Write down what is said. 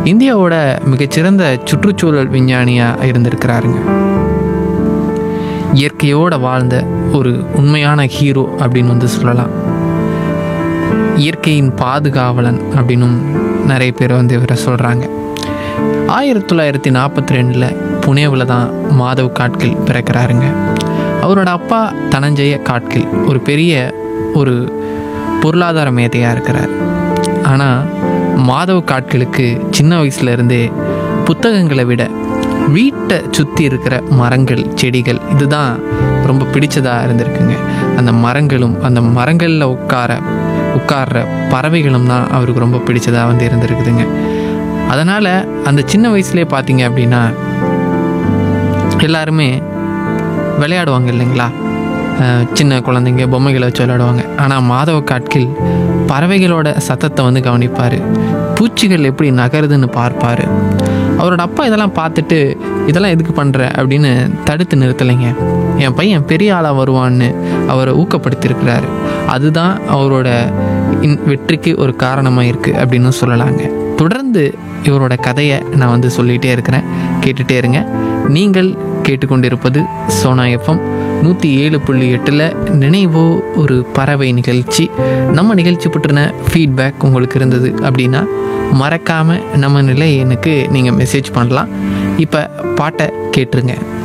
இந்தியாவோட மிகச்சிறந்த சுற்றுச்சூழல் விஞ்ஞானியாக இருந்திருக்கிறாருங்க இயற்கையோட வாழ்ந்த ஒரு உண்மையான ஹீரோ அப்படின்னு வந்து சொல்லலாம் இயற்கையின் பாதுகாவலன் அப்படின்னும் நிறைய பேர் வந்து இவரை சொல்கிறாங்க ஆயிரத்தி தொள்ளாயிரத்தி நாற்பத்தி ரெண்டில் புனேவில் தான் மாதவ் காட்கில் பிறக்கிறாருங்க அவரோட அப்பா தனஞ்சய காட்கில் ஒரு பெரிய ஒரு பொருளாதார மேதையாக இருக்கிறார் ஆனால் மாதவ் காட்கிலுக்கு சின்ன வயசுல இருந்தே புத்தகங்களை விட வீட்டை சுற்றி இருக்கிற மரங்கள் செடிகள் இதுதான் ரொம்ப பிடிச்சதாக இருந்திருக்குங்க அந்த மரங்களும் அந்த மரங்களில் உட்கார உட்கார்ற பறவைகளும் தான் அவருக்கு ரொம்ப பிடிச்சதாக வந்து இருந்திருக்குதுங்க அதனால் அந்த சின்ன வயசுலேயே பார்த்தீங்க அப்படின்னா எல்லாருமே விளையாடுவாங்க இல்லைங்களா அஹ் சின்ன குழந்தைங்க பொம்மைகளை வச்சு விளையாடுவாங்க ஆனால் மாதவ காட்கில் பறவைகளோட சத்தத்தை வந்து கவனிப்பார் பூச்சிகள் எப்படி நகருதுன்னு பார்ப்பார் அவரோட அப்பா இதெல்லாம் பார்த்துட்டு இதெல்லாம் எதுக்கு பண்ணுற அப்படின்னு தடுத்து நிறுத்தலைங்க என் பையன் பெரிய ஆளாக வருவான்னு அவரை ஊக்கப்படுத்தியிருக்கிறாரு அதுதான் அவரோட இன் வெற்றிக்கு ஒரு காரணமாக இருக்குது அப்படின்னு சொல்லலாங்க தொடர்ந்து இவரோட கதையை நான் வந்து சொல்லிகிட்டே இருக்கிறேன் கேட்டுகிட்டே இருங்க நீங்கள் கேட்டுக்கொண்டிருப்பது சோனா எஃப்எம் நூற்றி ஏழு புள்ளி எட்டில் நினைவோ ஒரு பறவை நிகழ்ச்சி நம்ம நிகழ்ச்சி பற்றின ஃபீட்பேக் உங்களுக்கு இருந்தது அப்படின்னா மறக்காமல் நம்ம நிலை எனக்கு நீங்கள் மெசேஜ் பண்ணலாம் இப்போ பாட்டை கேட்டுருங்க